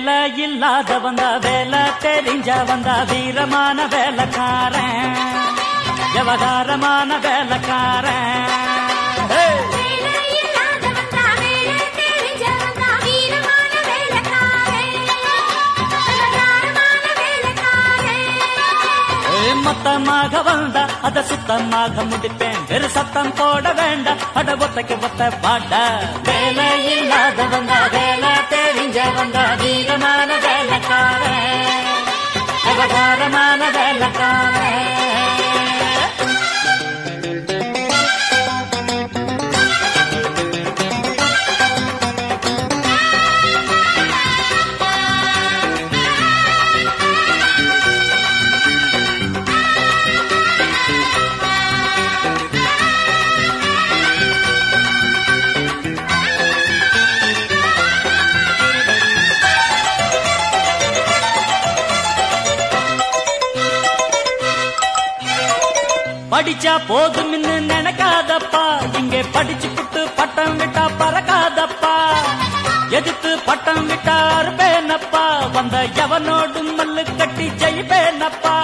வேலை இல்லாத வந்தா வேலை தெரிஞ்ச வந்தா வீரமான வேலைக்காரன் விவகாரமான வேலைக்காரன் Hey! வேலை இல்லாதவன் தான் வேலை தெரிஞ்சவன் தான் வீரமான வேலைக்காரன் விவகாரமான வேலைக்காரன் ஏய், மொத்தமாக வந்தா அத சுத்தமாக முடிப்பேன் வெறு சத்தம் போட வேண்டாம் அட ஒத்தைக்கு ஒத்த பாட்டா வேலை இல்லாத வந்தா வேலை தெரிஞ்ச வந்தா வீரமான வேலைக்காரன் விவகாரமான வேலைக்காரன் படிச்சா போதும் நினைக்காதப்பா இங்கே படிச்சு புட்டு பட்டம் விட்டா பறக்காதப்பா எதிர்த்து பட்டம் விட்டா அறுப்பேனப்பா வந்த எவனோடும் மல்லு கட்டி ஜெயிப்பேனப்பா